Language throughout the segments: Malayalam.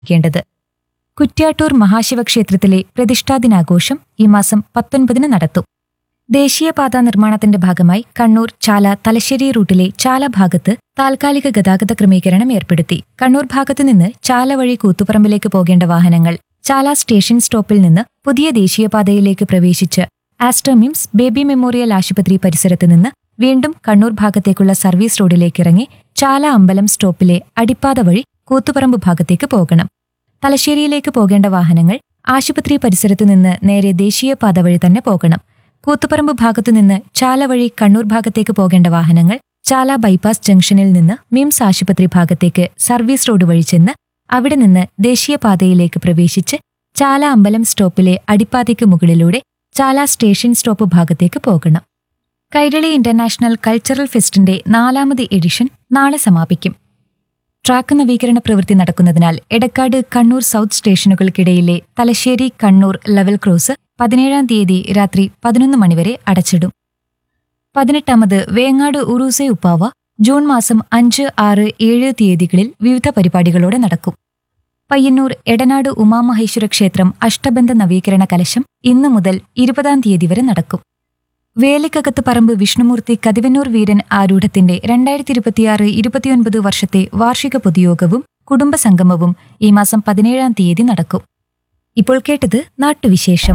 ക്കേണ്ടത് കുറ്റ്യാട്ടൂർ മഹാശിവക്ഷേത്രത്തിലെ പ്രതിഷ്ഠാദിനാഘോഷം ഈ മാസം പത്തൊൻപതിന് നടത്തും ദേശീയപാതാ നിർമ്മാണത്തിന്റെ ഭാഗമായി കണ്ണൂർ ചാല തലശ്ശേരി റൂട്ടിലെ ചാല ഭാഗത്ത് താൽക്കാലിക ഗതാഗത ക്രമീകരണം ഏർപ്പെടുത്തി കണ്ണൂർ ഭാഗത്തു നിന്ന് ചാല വഴി കൂത്തുപറമ്പിലേക്ക് പോകേണ്ട വാഹനങ്ങൾ ചാല സ്റ്റേഷൻ സ്റ്റോപ്പിൽ നിന്ന് പുതിയ ദേശീയപാതയിലേക്ക് പ്രവേശിച്ച് ആസ്ട്രമിംസ് ബേബി മെമ്മോറിയൽ ആശുപത്രി പരിസരത്ത് നിന്ന് വീണ്ടും കണ്ണൂർ ഭാഗത്തേക്കുള്ള സർവീസ് റോഡിലേക്ക് ഇറങ്ങി ചാല അമ്പലം സ്റ്റോപ്പിലെ അടിപ്പാത വഴി കൂത്തുപറമ്പ് ഭാഗത്തേക്ക് പോകണം തലശ്ശേരിയിലേക്ക് പോകേണ്ട വാഹനങ്ങൾ ആശുപത്രി പരിസരത്തു നിന്ന് നേരെ ദേശീയപാത വഴി തന്നെ പോകണം കൂത്തുപറമ്പ് ഭാഗത്തുനിന്ന് ചാല വഴി കണ്ണൂർ ഭാഗത്തേക്ക് പോകേണ്ട വാഹനങ്ങൾ ചാല ബൈപ്പാസ് ജംഗ്ഷനിൽ നിന്ന് മിംസ് ആശുപത്രി ഭാഗത്തേക്ക് സർവീസ് റോഡ് വഴി ചെന്ന് അവിടെ നിന്ന് ദേശീയപാതയിലേക്ക് പ്രവേശിച്ച് ചാല അമ്പലം സ്റ്റോപ്പിലെ അടിപ്പാതയ്ക്ക് മുകളിലൂടെ ചാല സ്റ്റേഷൻ സ്റ്റോപ്പ് ഭാഗത്തേക്ക് പോകണം കൈരളി ഇന്റർനാഷണൽ കൾച്ചറൽ ഫെസ്റ്റിന്റെ നാലാമത് എഡിഷൻ നാളെ സമാപിക്കും ട്രാക്ക് നവീകരണ പ്രവൃത്തി നടക്കുന്നതിനാൽ എടക്കാട് കണ്ണൂർ സൗത്ത് സ്റ്റേഷനുകൾക്കിടയിലെ തലശ്ശേരി കണ്ണൂർ ലെവൽ ക്രോസ് പതിനേഴാം തീയതി രാത്രി പതിനൊന്ന് മണിവരെ അടച്ചിടും പതിനെട്ടാമത് വേങ്ങാട് ഉറൂസെ ഉപ്പാവ ജൂൺ മാസം അഞ്ച് ആറ് ഏഴ് തീയതികളിൽ വിവിധ പരിപാടികളോടെ നടക്കും പയ്യന്നൂർ എടനാട് ഉമാമഹേശ്വര ക്ഷേത്രം അഷ്ടബന്ധ നവീകരണ കലശം ഇന്നു മുതൽ ഇരുപതാം തീയതി വരെ നടക്കും വേലിക്കകത്ത് പറമ്പ് വിഷ്ണുമൂർത്തി കതിവന്നൂർ വീരൻ ആരൂഢത്തിന്റെ രണ്ടായിരത്തി ഇരുപത്തിയാറ് ഇരുപത്തിയൊൻപത് വർഷത്തെ വാർഷിക പൊതുയോഗവും കുടുംബസംഗമവും ഈ മാസം പതിനേഴാം തീയതി നടക്കും ഇപ്പോൾ കേട്ടത് നാട്ടുവിശേഷം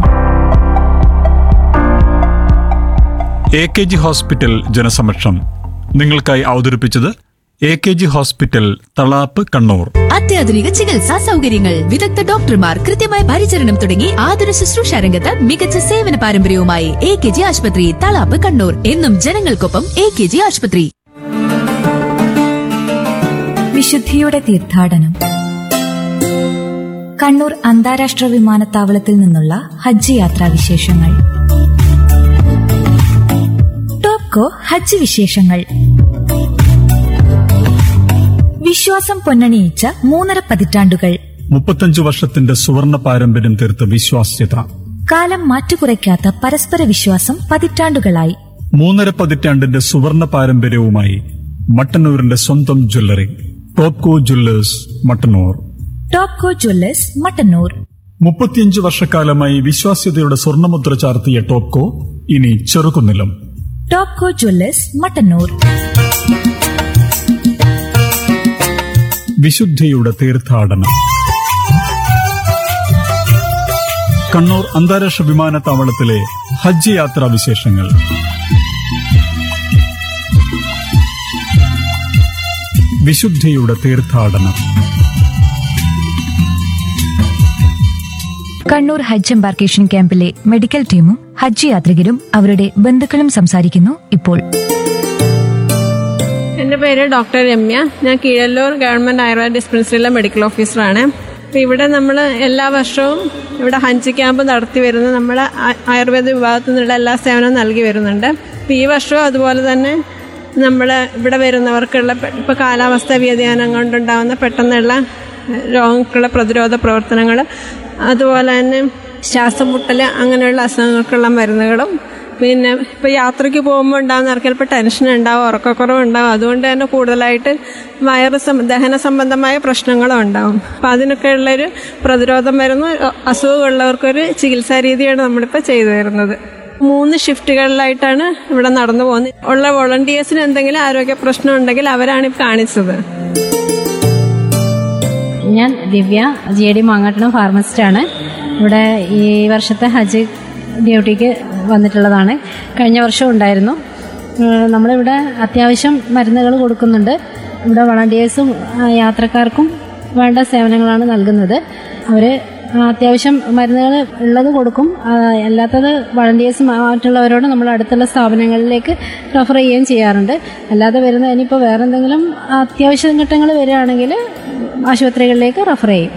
എ കെ ജി ഹോസ്പിറ്റൽ ജനസമക്ഷം നിങ്ങൾക്കായി അവതരിപ്പിച്ചത് A K G hospital Thalap Kannur അത്യാധുനിക ചികിത്സാ സൗകര്യങ്ങൾ വിദഗ്ധ ഡോക്ടർമാർ കൃത്യമായ പരിചരണം തുടങ്ങി ആതുര ശുശ്രൂഷ രംഗത്ത് മികച്ച സേവന പാരമ്പര്യവുമായി എ കെ ജി ആശുപത്രി തളാപ്പ് കണ്ണൂർ എന്നും ജനങ്ങൾക്കൊപ്പം എ കെ ജി ആശുപത്രി വിശുദ്ധിയുടെ തീർത്ഥാടനം കണ്ണൂർ അന്താരാഷ്ട്ര വിമാനത്താവളത്തിൽ നിന്നുള്ള ഹജ്ജ് യാത്രാ വിശേഷങ്ങൾ ടോപ്കോ ഹജ്ജ് വിശേഷങ്ങൾ വിശ്വാസം പൊന്നണിയിച്ച മൂന്നര പതിറ്റാണ്ടുകൾ മുപ്പത്തഞ്ചു വർഷത്തിന്റെ സുവർണ പാരമ്പര്യം തീർത്ത വിശ്വാസ്യത കാലം മാറ്റുകുറയ്ക്കാത്ത പരസ്പര വിശ്വാസം പതിറ്റാണ്ടുകളായി മൂന്നര പതിറ്റാണ്ടിന്റെ സുവർണ പാരമ്പര്യവുമായി മട്ടന്നൂരിന്റെ സ്വന്തം jewellery Topco jewellers Mattannur Topco jewellers Mattannur മുപ്പത്തിയഞ്ചു വർഷക്കാലമായി വിശ്വാസ്യതയുടെ സ്വർണ്ണമുദ്ര ചാർത്തിയ ടോപ്കോ ഇനി ചെറുകുന്നിലും ടോപ്കോ ജ്വല്ലേഴ്സ് മട്ടന്നൂർ വിശുദ്ധിയുടെ തീർത്ഥാടനം കണ്ണൂർ അന്താരാഷ്ട്ര വിമാനത്താവളത്തിലെ ഹജ്ജ് യാത്രാ വിശേഷങ്ങൾ വിശുദ്ധിയുടെ തീർത്ഥാടനം കണ്ണൂർ ഹജ്ജ് എംബാർക്കേഷൻ ക്യാമ്പിലെ മെഡിക്കൽ ടീമും ഹജ്ജ് യാത്രികരും അവരുടെ ബന്ധുക്കളും സംസാരിക്കുന്നു ഇപ്പോൾ എൻ്റെ പേര് ഡോക്ടർ രമ്യ ഞാൻ കീഴല്ലൂർ ഗവൺമെന്റ് ആയുർവേദ ഡിസ്പെൻസറിയിലെ മെഡിക്കൽ ഓഫീസറാണ് അപ്പോൾ ഇവിടെ നമ്മൾ എല്ലാ വർഷവും ഇവിടെ ഹജ്ജ് ക്യാമ്പ് നടത്തി വരുന്ന നമ്മുടെ ആ- ആയുർവേദ വിഭാഗത്തു നിന്നുള്ള എല്ലാ സേവനവും നൽകി വരുന്നുണ്ട് അപ്പോൾ ഈ വർഷവും അതുപോലെ തന്നെ നമ്മൾ ഇവിടെ വരുന്നവർക്കുള്ള ഇപ്പോൾ കാലാവസ്ഥ വ്യതിയാനം കൊണ്ടുണ്ടാകുന്ന പെട്ടെന്നുള്ള രോഗങ്ങൾക്കുള്ള പ്രതിരോധ പ്രവർത്തനങ്ങൾ അതുപോലെ തന്നെ ശ്വാസം മുട്ടൽ അങ്ങനെയുള്ള അസുഖങ്ങൾക്കുള്ള മരുന്നുകളും പിന്നെ ഇപ്പോൾ യാത്രയ്ക്ക് പോകുമ്പോൾ ഉണ്ടാകുന്ന ചിലപ്പോൾ ടെൻഷൻ ഉണ്ടാവും ഉറക്കക്കുറവ് ഉണ്ടാവും അതുകൊണ്ട് തന്നെ കൂടുതലായിട്ട് വയറ് സം ദഹന സംബന്ധമായ പ്രശ്നങ്ങളും ഉണ്ടാവും അപ്പോൾ അതിനൊക്കെ ഉള്ളൊരു പ്രതിരോധം വരുന്ന അസുഖമുള്ളവർക്കൊരു ചികിത്സാ രീതിയാണ് നമ്മളിപ്പോൾ ചെയ്തു വരുന്നത് മൂന്ന് ഷിഫ്റ്റുകളിലായിട്ടാണ് ഇവിടെ നടന്നു പോകുന്നത് ഉള്ള വോളണ്ടിയേഴ്സിന് എന്തെങ്കിലും ആരോഗ്യ പ്രശ്നം ഉണ്ടെങ്കിൽ അവരാണ് ഇപ്പോൾ കാണിച്ചത് ഞാൻ ദിവ്യ ജി എ ഡി മാങ്ങാട്ടണം ഫാർമസിസ്റ്റാണ് ഇവിടെ ഈ വർഷത്തെ ഹജ്ജ് ഡ്യൂട്ടിക്ക് വന്നിട്ടുള്ളതാണ് കഴിഞ്ഞ വർഷം ഉണ്ടായിരുന്നു ഏഹ് നമ്മളിവിടെ അത്യാവശ്യം മരുന്നുകൾ കൊടുക്കുന്നുണ്ട് ഇവിടെ വളണ്ടിയേഴ്സും ആ, യാത്രക്കാർക്കും വേണ്ട സേവനങ്ങളാണ് നൽകുന്നത് അവർ അത്യാവശ്യം മരുന്നുകൾ ഉള്ളത് കൊടുക്കും ആ, അല്ലാത്തത് വളണ്ടിയേഴ്സ് മറ്റുള്ളവരോട് നമ്മൾ അടുത്തുള്ള സ്ഥാപനങ്ങളിലേക്ക് റെഫർ ചെയ്യുകയും ചെയ്യാറുണ്ട് അല്ലാതെ വരുന്ന ഇനിയിപ്പോൾ വേറെ എന്തെങ്കിലും അത്യാവശ്യ ഘട്ടങ്ങൾ വരികയാണെങ്കിൽ ആശുപത്രികളിലേക്ക് റെഫർ ചെയ്യും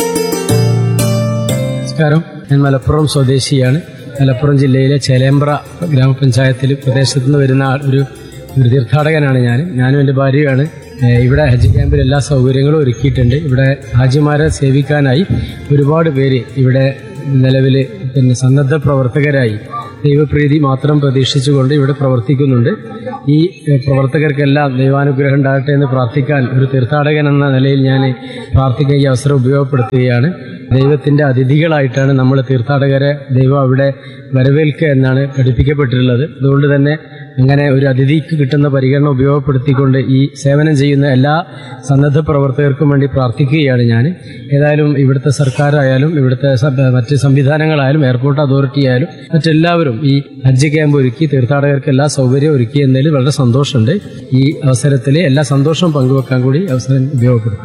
നമസ്കാരം ഞാൻ മലപ്പുറം സ്വദേശിയാണ് മലപ്പുറം ജില്ലയിലെ ചേലേമ്പ്ര ഗ്രാമപഞ്ചായത്തിൽ പ്രദേശത്ത് നിന്ന് വരുന്ന ആ- ഒരു ഒരു തീർത്ഥാടകനാണ് ഞാൻ ഞാനും എൻ്റെ ഭാര്യയുമാണ് ഏഹ് ഇവിടെ ഹജ്ജ് ക്യാമ്പിൽ എല്ലാ സൗകര്യങ്ങളും ഒരുക്കിയിട്ടുണ്ട് ഇവിടെ ഹാജിമാരെ സേവിക്കാനായി ഒരുപാട് പേര് ഇവിടെ നിലവിൽ പിന്നെ സന്നദ്ധ പ്രവർത്തകരായി ദൈവപ്രീതി മാത്രം പ്രതീക്ഷിച്ചുകൊണ്ട് ഇവിടെ പ്രവർത്തിക്കുന്നുണ്ട് ഈ ഏഹ്, പ്രവർത്തകർക്കെല്ലാം ദൈവാനുഗ്രഹം ഉണ്ടാകട്ടെ എന്ന് പ്രാർത്ഥിക്കാൻ ഒരു തീർത്ഥാടകൻ എന്ന നിലയിൽ ഞാൻ പ്രാർത്ഥിക്കാൻ ഈ അവസരം ഉപയോഗപ്പെടുത്തുകയാണ് ദൈവത്തിൻ്റെ അതിഥികളായിട്ടാണ് നമ്മൾ തീർത്ഥാടകരെ ദൈവം അവിടെ വരവേൽക്കുക എന്നാണ് പഠിപ്പിക്കപ്പെട്ടിട്ടുള്ളത് അതുകൊണ്ട് തന്നെ അങ്ങനെ ഒരു അതിഥിക്ക് കിട്ടുന്ന പരിഗണന ഉപയോഗപ്പെടുത്തിക്കൊണ്ട് ഈ സേവനം ചെയ്യുന്ന എല്ലാ സന്നദ്ധ പ്രവർത്തകർക്കും വേണ്ടി പ്രാർത്ഥിക്കുകയാണ് ഞാൻ ഏതായാലും ഇവിടുത്തെ സർക്കാരായാലും ഇവിടുത്തെ സ- മറ്റ് സംവിധാനങ്ങളായാലും എയർപോർട്ട് അതോറിറ്റി ആയാലും മറ്റെല്ലാവരും ഈ ഹജ്ജ് ക്യാമ്പ് ഒരുക്കി തീർത്ഥാടകർക്ക് എല്ലാ സൗകര്യവും ഒരുക്കി എന്നതിൽ വളരെ സന്തോഷമുണ്ട് ഈ അവസരത്തിൽ എല്ലാ സന്തോഷവും പങ്കുവെക്കാൻ കൂടി അവസരം ഉപയോഗപ്പെടുത്തും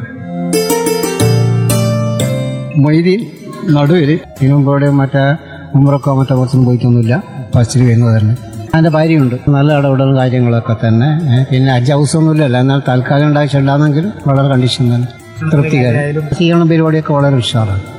മൊയ്തീൻ നടുവിൽ ഇതിനുമ്പോടെ മറ്റേ ഉമ്രക്കോ മറ്റോ പുറത്തും പോയിട്ടൊന്നുമില്ല ഫസ്റ്റിൽ വരുന്നത് തന്നെ എൻ്റെ ഭാര്യയുണ്ട് നല്ല ഇടപെടലും കാര്യങ്ങളൊക്കെ തന്നെ ഏ, പിന്നെ അജ് ഹൗസൊന്നുമില്ലല്ലോ എന്നാൽ താൽക്കാലം ഉണ്ടായിട്ടുണ്ടാകുന്നെങ്കിലും വളരെ കണ്ടീഷൻ തന്നെ തൃപ്തികരം സ്വീകരണ പരിപാടിയൊക്കെ വളരെ ഉഷാറാണ്